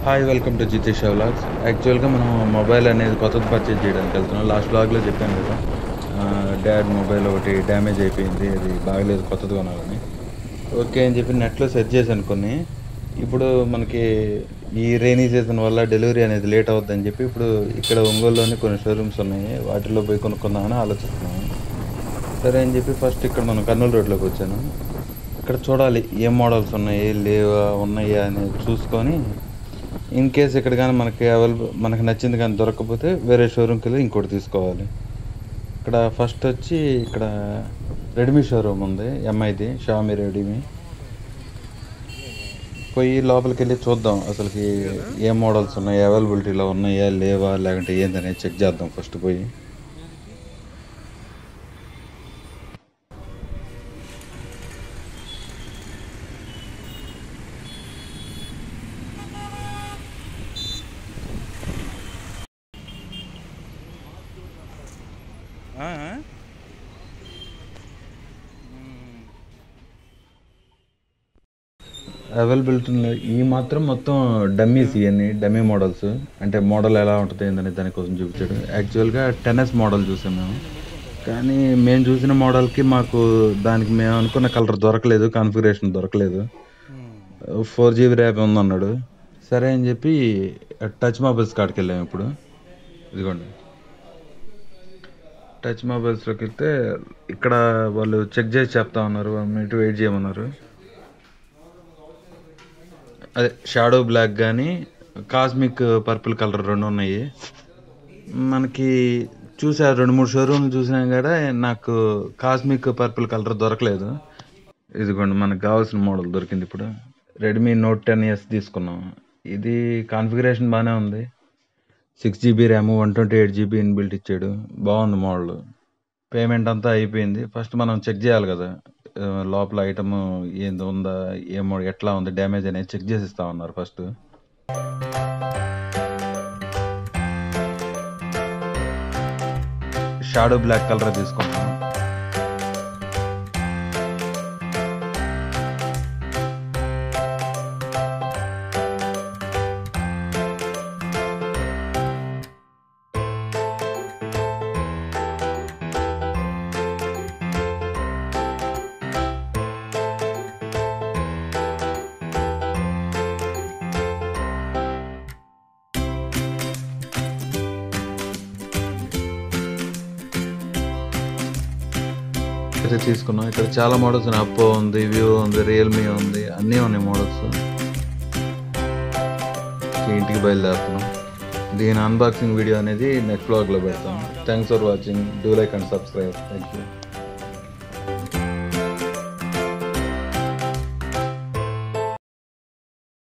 hi welcome to Jitesh vlogs యాక్చువల్గా మనం mobile అనేది కొత్తది పర్చేజ్ చేయడానికి వెళ్తున్నాం లాస్ట్ బ్లాగ్లో చెప్పాను కదా డాడ్ మొబైల్ ఒకటి డ్యామేజ్ అయిపోయింది అది బాగలేదు కొత్తది కొనాలని ఓకే అని చెప్పి నెట్లో సెర్చ్ చేశాను కొన్ని ఇప్పుడు మనకి ఈ రైనీ సీజన్ వల్ల డెలివరీ అనేది లేట్ అవుద్దని చెప్పి ఇప్పుడు ఇక్కడ ఒంగోలులోని కొన్ని షోరూమ్స్ ఉన్నాయి వాటిలో పోయి కొనుక్కుందామని ఆలోచిస్తున్నాను సరే అని చెప్పి ఫస్ట్ ఇక్కడ మనం కర్నూలు రోడ్లోకి వచ్చాను ఇక్కడ చూడాలి ఏం మోడల్స్ ఉన్నాయి లేవా ఉన్నాయా అనేది చూసుకొని ఇన్ కేస్ ఇక్కడ కానీ మనకి అవైలబుల్ మనకి నచ్చింది కానీ దొరకకపోతే వేరే షోరూమ్కి వెళ్ళి ఇంకోటి తీసుకోవాలి ఇక్కడ ఫస్ట్ వచ్చి ఇక్కడ రెడ్మీ షోరూమ్ ఉంది ఎంఐది షామీ రెడ్మీ పోయి లోపలికి వెళ్ళి చూద్దాం అసలుకి ఏ మోడల్స్ ఉన్నాయి అవైలబిలిటీలో ఉన్నాయా లేవా లేకుంటే ఏందనేది చెక్ చేద్దాం ఫస్ట్ పోయి అవైలబిలిటీ ఉన్నాయి ఈ మాత్రం మొత్తం డమ్మీస్ ఇవన్నీ డమ్మీ మోడల్స్ అంటే మోడల్ ఎలా ఉంటుంది ఏందని దానికోసం చూపించాడు యాక్చువల్గా టెన్ఎస్ మోడల్ చూసాం మేము కానీ మేము చూసిన మోడల్కి మాకు దానికి మేము అనుకున్న కలర్ దొరకలేదు కాన్ఫిగరేషన్ దొరకలేదు ఫోర్ జీబీ ర్యాప్ ఉందన్నాడు సరే అని చెప్పి టచ్ మొబైల్స్ కాడికి వెళ్ళాము ఇప్పుడు ఇదిగోండి టచ్ మొబైల్స్లోకి వెళ్తే ఇక్కడ వాళ్ళు చెక్ చేసి చెప్తా ఉన్నారు వన్ మినిట్ వెయిట్ చేయమన్నారు అదే షాడో బ్లాక్ కానీ కాస్మిక్ పర్పుల్ కలర్ రెండు ఉన్నాయి మనకి చూసా రెండు మూడు షోరూమ్లు చూసినా కూడా నాకు కాస్మిక్ పర్పుల్ కలర్ దొరకలేదు ఇదిగోండి మనకు కావాల్సిన మోడల్ దొరికింది ఇప్పుడు రెడ్మీ నోట్ టెన్ ఎస్ తీసుకున్నాం ఇది కాన్ఫిగరేషన్ బాగానే ఉంది six GB RAM one twenty eight GB inbuilt ఇచ్చాడు బాగుంది మోడల్ పేమెంట్ అంతా అయిపోయింది ఫస్ట్ మనం చెక్ చేయాలి కదా ఆ, లోపల ఐటమ్ ఏంది ఉందా ఏమో ఎట్లా ఉంది డ్యామేజ్ అనేది చెక్ చేసి ఇస్తామన్నారు ఫస్ట్ షాడో బ్లాక్ కలర్ తీసుకుంటాం అయితే తీసుకున్నాం ఇక్కడ చాలా మోడల్స్ ఉన్నాయి అప్పో ఉంది వ్యూ ఉంది రియల్మీ ఉంది అన్నీ ఉన్నాయి మోడల్స్ ఇంటికి బయలుదేరుతున్నాం దీని అన్బాక్సింగ్ వీడియో అనేది నెక్స్ట్ బ్లాగ్లో పెడతాం thanks for watching do like and subscribe thank you